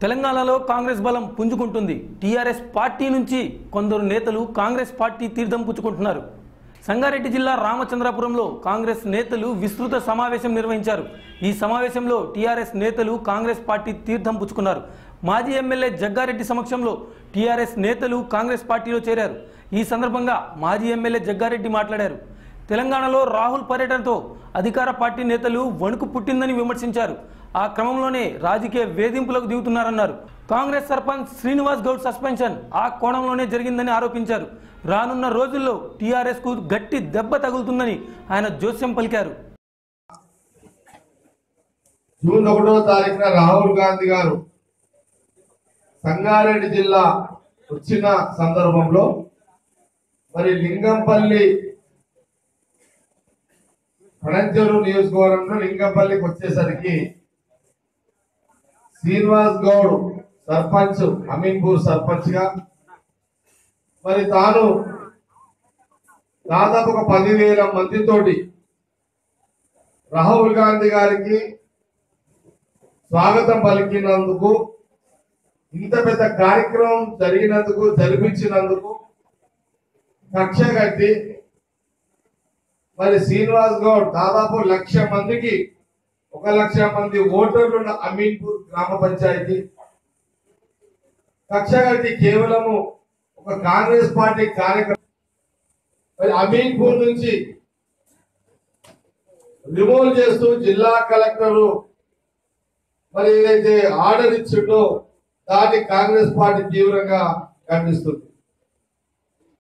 తెలంగాణలో కాంగ్రెస్ బలం పుంజుకుంటుంది TRS party నుంచి కొందరు నేతలు కాంగ్రెస్ పార్టీ తీర్థం పుచ్చుకుంటున్నారు సంగారెడ్డి జిల్లా రామచంద్రాపురంలో కాంగ్రెస్ నేతలు విస్తృత సమావేశం నిర్వహించారు ఈ సమావేశంలో టీఆర్ఎస్ నేతలు కాంగ్రెస్ పార్టీ తీర్థం పుచ్చుకున్నారు మాజీ ఎమ్మెల్యే జగ్గారెడ్డి సమక్షంలో టీఆర్ఎస్ నేతలు కాంగ్రెస్ పార్టీలో చేరారు ఈ సందర్భంగా మాజీ ఎమ్మెల్యే జగ్గారెడ్డి మాట్లాడారు తెలంగాణలో రాహుల్ పర్యటనతో అధికార పార్టీ నేతలు వణుకు పుట్టిందని విమర్శించారు ఆ క్రమంలోనే రాజకీయ వేధింపులకు దిగుతున్నారన్నారు కాంగ్రెస్ సర్పంచ్ శ్రీనివాస్ గౌడ్ సస్పెన్షన్ ఆ కోణంలోనే జరిగిందని ఆరోపించారు రానున్న రోజుల్లో టీఆర్ఎస్ కు గట్టి దెబ్బ తగులుతుందని ఆయన జోస్యం పలికారు జూన్ ఒకటో తారీఖున రాహుల్ గాంధీ గారు సంగారెడ్డి జిల్లా వచ్చిన సందర్భంలో మరి లింగంపల్లి పడంచెరు నియోజకవర్గంలో లింగంపల్లికి వచ్చేసరికి శ్రీనివాస్ గౌడ్ సర్పంచ్ అమీన్పూర్ సర్పంచ్ గా మరి తాను దాదాపు ఒక పదివేల మందితోటి రాహుల్ గాంధీ గారికి స్వాగతం పలికినందుకు ఇంత పెద్ద కార్యక్రమం జరిగినందుకు జరిపించినందుకు కక్ష కట్టి మరి శ్రీనివాస్ గౌడ్ దాదాపు లక్ష మందికి ఒక లక్ష మంది ఓటర్లు ఉన్న అమీన్పూర్ గ్రామ పంచాయతీ కక్ష కట్టి కేవలము ఒక కాంగ్రెస్ పార్టీ కార్యక్రమం మరి అమీన్పూర్ నుంచి రిమూవ్ చేస్తూ జిల్లా కలెక్టరు మరి ఏదైతే ఆర్డర్ ఇచ్చిండో దాన్ని కాంగ్రెస్ పార్టీ తీవ్రంగా ఖండిస్తుంది